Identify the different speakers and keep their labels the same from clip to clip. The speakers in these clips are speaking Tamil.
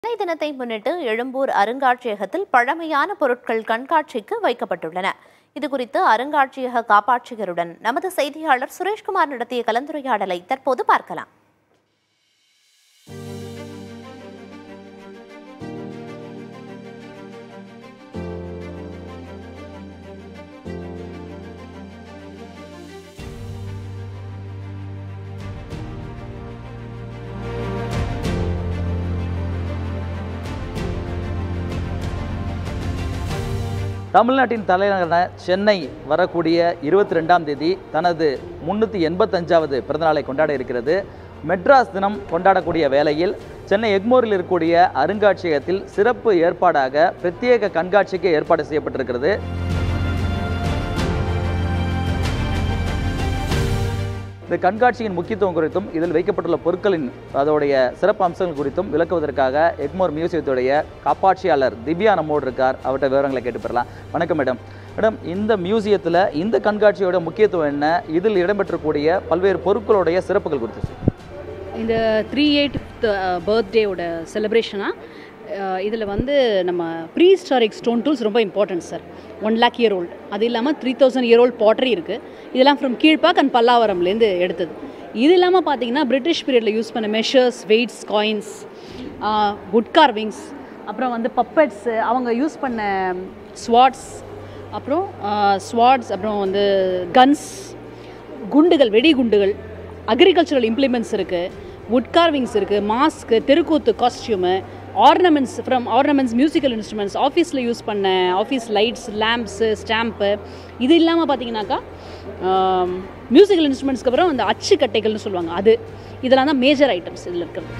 Speaker 1: சென்னை தினத்தை முன்னிட்டு எழும்பூர் அருங்காட்சியகத்தில் பழமையான பொருட்கள் கண்காட்சிக்கு வைக்கப்பட்டுள்ளன இதுகுறித்து அருங்காட்சியக காப்பாட்சியருடன் நமது செய்தியாளர் சுரேஷ்குமார் நடத்திய கலந்துரையாடலை தற்போது பார்க்கலாம்
Speaker 2: தமிழ்நாட்டின் தலைநகரான சென்னை வரக்கூடிய இருபத்தி ரெண்டாம் தேதி தனது முன்னூற்றி எண்பத்தஞ்சாவது பிறந்தநாளை கொண்டாட இருக்கிறது மெட்ராஸ் தினம் கொண்டாடக்கூடிய வேளையில் சென்னை எக்மோரில் இருக்கக்கூடிய அருங்காட்சியகத்தில் சிறப்பு ஏற்பாடாக பிரத்யேக கண்காட்சிக்கு ஏற்பாடு செய்யப்பட்டிருக்கிறது இந்த கண்காட்சியின் முக்கியத்துவம் குறித்தும் இதில் வைக்கப்பட்டுள்ள பொருட்களின் அதோடைய சிறப்பு அம்சங்கள் குறித்தும் விளக்குவதற்காக எக்மோர் மியூசியத்துடைய காப்பாட்சியாளர் திவ்யா நம்மோடு இருக்கார் அவர்கிட்ட விவரங்களை கேட்டு பெறலாம் வணக்கம் மேடம் மேடம் இந்த மியூசியத்தில் இந்த கண்காட்சியோட முக்கியத்துவம் என்ன இதில் இடம்பெற்றக்கூடிய பல்வேறு பொருட்களுடைய சிறப்புகள் குறித்து சொல்லுங்க.
Speaker 3: இந்த த்ரீ எயிட் பர்த்டேவோட செலிப்ரேஷனாக இதில் வந்து நம்ம ப்ரீ ஹிஸ்டாரிக் ஸ்டோன் டூல்ஸ் ரொம்ப important sir one lakh year old அது இல்லாமல் three thousand year old pottery இருக்குது இதெல்லாம் ஃப்ரம் கீழ்பாக் அண்ட் பல்லாவரம்லேருந்து எடுத்தது இது இல்லாமல் பார்த்தீங்கன்னா பிரிட்டிஷ் பீரியடில் யூஸ் பண்ண measures weights coins wood carvings அப்புறம் வந்து பப்பட்ஸு அவங்க யூஸ் பண்ண ஸ்வாட்ஸ் அப்புறம் ஸ்வாட்ஸ் அப்புறம் வந்து கன்ஸ் குண்டுகள் வெடிகுண்டுகள் அக்ரிகல்ச்சரல் இம்ப்ளிமெண்ட்ஸ் இருக்குது வுட் கார்விங்ஸ் இருக்குது மாஸ்க்கு தெருக்கூத்து costume ornaments from ornaments musical instruments ஆஃபீஸில் யூஸ் பண்ண ஆஃபீஸ் லைட்ஸ் லேம்ப்ஸு ஸ்டாம்ப்பு இது இல்லாமல் பார்த்தீங்கன்னாக்கா மியூசிக்கல் இன்ஸ்ட்ருமெண்ட்ஸ்க்கு அப்புறம் அந்த அச்சு கட்டைகள்னு சொல்லுவாங்க அது இதெல்லாம் தான் மேஜர் ஐட்டம்ஸ் இதில் இருக்கிறது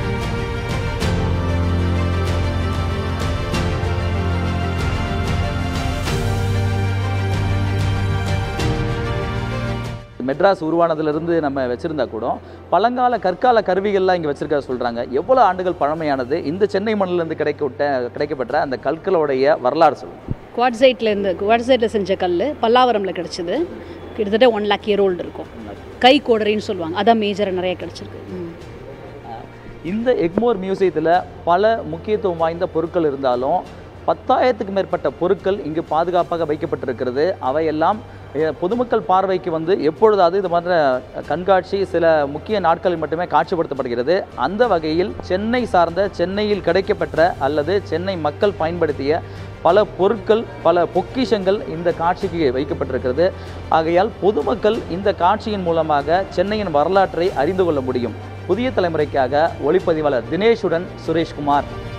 Speaker 2: மெட்ராஸ் உருவானதிலிருந்து நம்ம வச்சிருந்தா கூட பழங்கால கற்கால கருவிகள்லாம் இங்கே வச்சிருக்க சொல்கிறாங்க எவ்வளோ ஆண்டுகள் பழமையானது இந்த சென்னை மண்ணிலிருந்து கிடைக்கப்பட்ட கிடைக்கப்பெற்ற அந்த கற்களுடைய வரலாறு சொல்லுங்கள்
Speaker 3: குவாட்சைட்லேருந்து குவாட்சைட்டில் செஞ்ச கல் பல்லாவரமில் கிடச்சிது கிட்டத்தட்ட ஒன் லேக் இயர் ஓல்டு இருக்கும் கை கோடரின்னு சொல்லுவாங்க அதான் மேஜராக நிறைய கிடச்சிருக்கு ம்
Speaker 2: இந்த எக்மோர் மியூசியத்தில் பல முக்கியத்துவம் வாய்ந்த பொருட்கள் இருந்தாலும் பத்தாயிரத்துக்கு மேற்பட்ட பொருட்கள் இங்கு பாதுகாப்பாக வைக்கப்பட்டிருக்கிறது அவையெல்லாம் அஹ், பொதுமக்கள் பார்வைக்கு வந்து எப்பொழுதாவது இது மாதிரி கண்காட்சி சில முக்கிய நாட்களில் மட்டுமே காட்சிப்படுத்தப்படுகிறது அந்த வகையில் சென்னை சார்ந்த சென்னையில் கிடைக்கப்பெற்ற அல்லது சென்னை மக்கள் பயன்படுத்திய பல பொருட்கள் பல பொக்கிஷங்கள் இந்த காட்சிக்கு வைக்கப்பட்டிருக்கிறது ஆகையால் பொதுமக்கள் இந்த காட்சியின் மூலமாக சென்னையின் வரலாற்றை அறிந்து கொள்ள முடியும் புதிய தலைமுறைக்காக ஒளிப்பதிவாளர் தினேஷுடன் சுரேஷ்குமார்